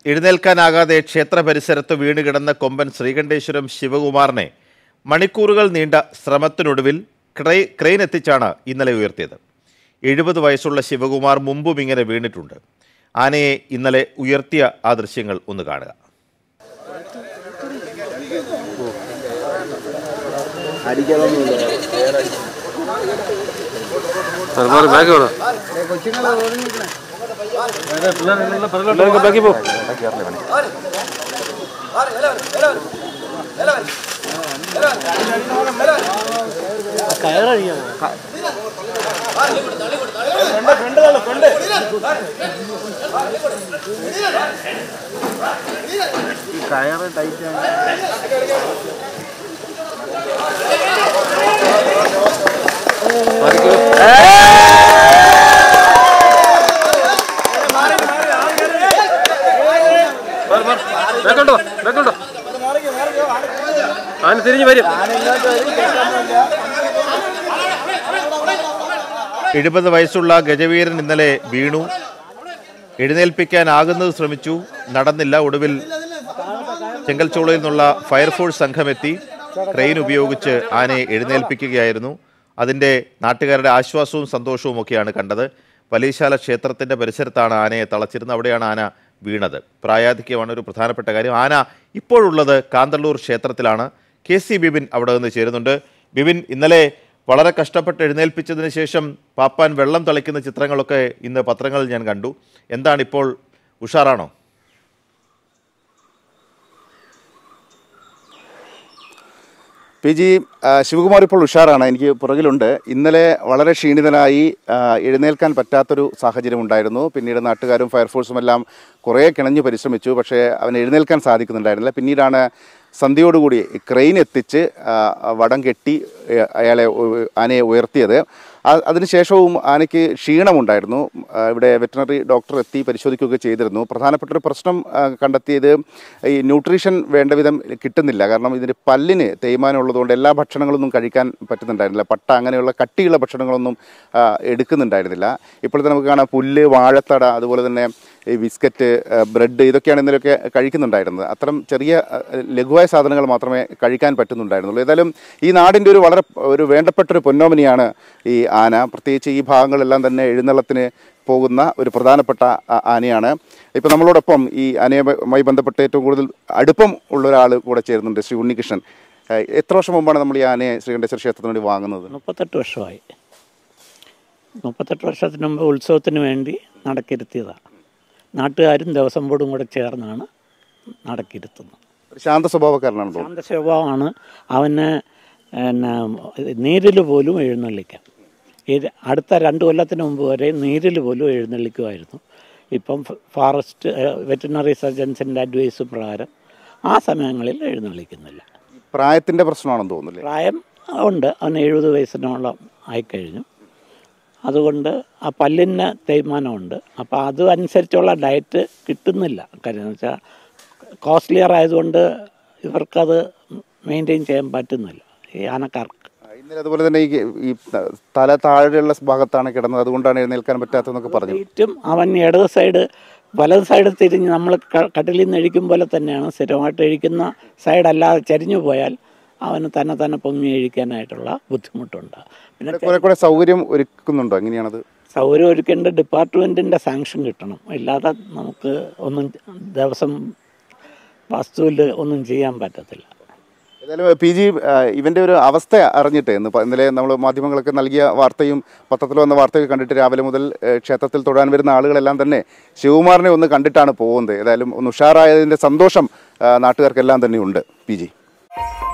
എഴുന്നേൽക്കാനാകാതെ ക്ഷേത്ര പരിസരത്ത് വീണുകിടന്ന കൊമ്പൻ ശ്രീകണ്ഠേശ്വരം ശിവകുമാറിനെ മണിക്കൂറുകൾ നീണ്ട ശ്രമത്തിനൊടുവിൽ ക്രൈ ക്രെയിൻ എത്തിച്ചാണ് ഇന്നലെ ഉയർത്തിയത് എഴുപത് വയസ്സുള്ള ശിവകുമാർ മുമ്പും ഇങ്ങനെ വീണിട്ടുണ്ട് ആനയെ ഇന്നലെ ഉയർത്തിയ ആ ദൃശ്യങ്ങൾ ഒന്ന് കാണുക മാറി ബാക്കി വേണോ പിള്ളേർക്ക് ബാക്കി പോ ബാക്കോട്ടോ ബാക്കോട്ടോ ആന തിരിഞ്ഞു വരും എഴുപത് വയസ്സുള്ള ഗജവീരൻ ഇന്നലെ വീണു എഴുന്നേൽപ്പിക്കാനാകുന്നത് ശ്രമിച്ചു നടന്നില്ല ഒടുവിൽ ചെങ്കൽച്ചോളയിൽ നിന്നുള്ള ഫയർഫോഴ്സ് സംഘമെത്തി ക്രെയിൻ ഉപയോഗിച്ച് ആനയെ എഴുന്നേൽപ്പിക്കുകയായിരുന്നു അതിൻ്റെ നാട്ടുകാരുടെ ആശ്വാസവും സന്തോഷവും ഒക്കെയാണ് കണ്ടത് വലിയശാല ക്ഷേത്രത്തിൻ്റെ പരിസരത്താണ് ആനയെ തളച്ചിരുന്നത് അവിടെയാണ് ആന വീണത് പ്രായാധിക്യമാണ് ഒരു പ്രധാനപ്പെട്ട കാര്യം ആന ഇപ്പോഴുള്ളത് കാന്തള്ളൂർ ക്ഷേത്രത്തിലാണ് കെ സി ബിബിൻ അവിടെ നിന്ന് ചേരുന്നുണ്ട് ബിബിൻ ഇന്നലെ വളരെ കഷ്ടപ്പെട്ട് എഴുന്നേൽപ്പിച്ചതിന് ശേഷം പാപ്പാൻ വെള്ളം തളിക്കുന്ന ചിത്രങ്ങളൊക്കെ ഇന്ന് പത്രങ്ങളിൽ ഞാൻ കണ്ടു എന്താണ് ഇപ്പോൾ ഉഷാറാണോ പി ജി ആ, ശിവകുമാർ ഇപ്പോൾ ഉഷാറാണ് എനിക്ക് പുറകിലുണ്ട് ഇന്നലെ വളരെ ക്ഷീണിതനായി ആ, എഴുന്നേൽക്കാൻ പറ്റാത്തൊരു സാഹചര്യം ഉണ്ടായിരുന്നു പിന്നീട് നാട്ടുകാരും ഫയർഫോഴ്സും എല്ലാം കുറേ കിണഞ്ഞു പരിശ്രമിച്ചു പക്ഷേ അവൻ എഴുന്നേൽക്കാൻ സാധിക്കുന്നുണ്ടായിരുന്നില്ല പിന്നീടാണ് സന്ധ്യയോടുകൂടി ക്രെയിൻ എത്തിച്ച് ആ, വടം കെട്ടി ഏ, അയാളെ ഉ- ആനയെ ഉയർത്തിയത് ആ- അതിനുശേഷവും ആനയ്ക്ക് ക്ഷീണമുണ്ടായിരുന്നു ആ, ഇവിടെ വെറ്റിനറി ഡോക്ടർ എത്തി പരിശോധിക്കുകയൊക്കെ ചെയ്തിരുന്നു പ്രധാനപ്പെട്ട ഒരു പ്രശ്നം ആ, കണ്ടെത്തിയത് ഈ ന്യൂട്രീഷൻ വേണ്ട വിധം കിട്ടുന്നില്ല കാരണം ഇതിന് പല്ലിന് തേയ്മാനം ഉള്ളതുകൊണ്ട് എല്ലാ ഭക്ഷണങ്ങളൊന്നും കഴിക്കാൻ പറ്റുന്നുണ്ടായിരുന്നില്ല പട്ട അങ്ങനെയുള്ള കട്ടിയുള്ള ഭക്ഷണങ്ങളൊന്നും ആ, എടുക്കുന്നുണ്ടായിരുന്നില്ല ഇപ്പോഴത്തെ നമുക്ക് കാണാം പുല്ല് വാഴത്തട അതുപോലെ തന്നെ ഈ ബിസ്ക്കറ്റ് ആ, ബ്രെഡ് ഇതൊക്കെയാണ് ഇന്നലെയൊക്കെ കഴിക്കുന്നുണ്ടായിരുന്നത് അത്തരം ചെറിയ ആ, ലഘുവായ സാധനങ്ങൾ മാത്രമേ കഴിക്കാൻ പറ്റുന്നുണ്ടായിരുന്നുള്ളൂ ഏതായാലും ഈ നാടിൻ്റെ ഒരു വളരെ ഒരു വേണ്ടപ്പെട്ട ഒരു പൊന്നോമനിയാണ് ഈ ആന പ്രത്യേകിച്ച് ഈ ഭാഗങ്ങളെല്ലാം തന്നെ എഴുന്നള്ളത്തിന് പോകുന്ന ഒരു പ്രധാനപ്പെട്ട ആ- ആനയാണ് ഇപ്പം നമ്മളോടൊപ്പം ഈ ആനയുമായി ബന്ധപ്പെട്ട് ഏറ്റവും കൂടുതൽ അടുപ്പം ഉള്ള ഒരാൾ കൂടെ ചേരുന്നുണ്ട് ശ്രീ ഉണ്ണികൃഷ്ണൻ ആ, എത്ര വർഷം മുമ്പാണ് നമ്മൾ ഈ ആനയെ ശ്രീകണ്ഠേശ്വര ക്ഷേത്രത്തിന് വേണ്ടി വാങ്ങുന്നത് മുപ്പത്തെട്ട് വർഷമായി മുപ്പത്തെട്ട് വർഷത്തിന് മുമ്പ് ഉത്സവത്തിന് വേണ്ടി നടക്കിരുത്തിയതാണ് നാട്ടുകാരും ദേവസ്വം ബോർഡും കൂടെ ചേർന്നാണ് നടക്കിരുത്തുന്നത് ഒരു ശാന്ത സ്വഭാവക്കാരനാണ് തോന്നുന്നു ശാന്ത സ്വഭാവമാണ് അവന് പിന്നെ നീരിൽ പോലും എഴുന്നള്ളിക്കാം ഈ അടുത്ത രണ്ട് കൊല്ലത്തിന് മുമ്പ് വരെ നീരിൽ പോലും എഴുന്നള്ളിക്കുമായിരുന്നു ഇപ്പം ഫ- ഫോറസ്റ്റ് വെറ്റിനറി സർജൻസിൻ്റെ അഡ്വൈസ് പ്രകാരം ആ സമയങ്ങളിൽ എഴുന്നള്ളിക്കുന്നില്ല പ്രായത്തിൻ്റെ പ്രശ്നമാണെന്ന് തോന്നുന്നില്ലേ പ്രായം ഉണ്ട് അവന് എഴുപത് വയസ്സിനോളം ആയിക്കഴിഞ്ഞു അതുകൊണ്ട് ആ പല്ലിന് തേയ്മാനമുണ്ട് അപ്പോൾ അത് അനുസരിച്ചുള്ള ഡയറ്റ് കിട്ടുന്നില്ല കാര്യം എന്ന് വെച്ചാൽ കോസ്റ്റ്ലിയർ ആയതുകൊണ്ട് ഇവർക്കത് മെയിൻറ്റെയിൻ ചെയ്യാൻ പറ്റുന്നില്ല ഈ ആനക്കാർക്ക് ഇന്നലെ അതുപോലെ തന്നെ ഈ ഈ തല താഴെയുള്ള ഭാഗത്താണ് കിടന്നത് അതുകൊണ്ടാണ് എഴുന്നേൽക്കാൻ പറ്റാത്തതെന്നൊക്കെ പറഞ്ഞു ഏറ്റവും അവൻ ഇടത് സൈഡ് വലത് സൈഡ് തിരിഞ്ഞ് നമ്മൾ ക- കട്ടിലിൽ നിന്ന് എഴിക്കും പോലെ തന്നെയാണ് സ്ഥിരമായിട്ട് എഴിക്കുന്ന സൈഡ് അല്ലാതെ ചരിഞ്ഞു പോയാൽ അവന് തന്നെ തന്നെ പൊങ്ങി എഴിക്കാനായിട്ടുള്ള ബുദ്ധിമുട്ടുണ്ട് പിന്നെ ഇവിടെ കുറെ കൂടെ സൗകര്യം ഒരുക്കുന്നുണ്ടോ എങ്ങനെയാണത് സൗകര്യം ഒരുക്കേണ്ട ഡിപ്പാർട്ട്മെൻറ്റിൻ്റെ സാങ്ഷൻ കിട്ടണം ഇല്ലാതെ നമുക്ക് ഒന്നും ദിവസം വസ്തുവിൽ ഒന്നും ചെയ്യാൻ പറ്റത്തില്ല ഏതായാലും പി ജി ഇവൻ്റെ ഒരു അവസ്ഥ അറിഞ്ഞിട്ട് ഇന്ന് പ- ഇന്നലെ നമ്മൾ മാധ്യമങ്ങളൊക്കെ നൽകിയ വാർത്തയും പത്രത്തിൽ വന്ന വാർത്തയൊക്കെ കണ്ടിട്ട് രാവിലെ മുതൽ ഏഹ്, ക്ഷേത്രത്തിൽ തൊഴാൻ വരുന്ന ആളുകളെല്ലാം തന്നെ ശിവകുമാറിനെ ഒന്ന് കണ്ടിട്ടാണ് പോകുന്നത് ഏതായാലും ഒന്ന് ഉഷാറായതിൻ്റെ സന്തോഷം ആ, നാട്ടുകാർക്കെല്ലാം തന്നെ ഉണ്ട് പി ജി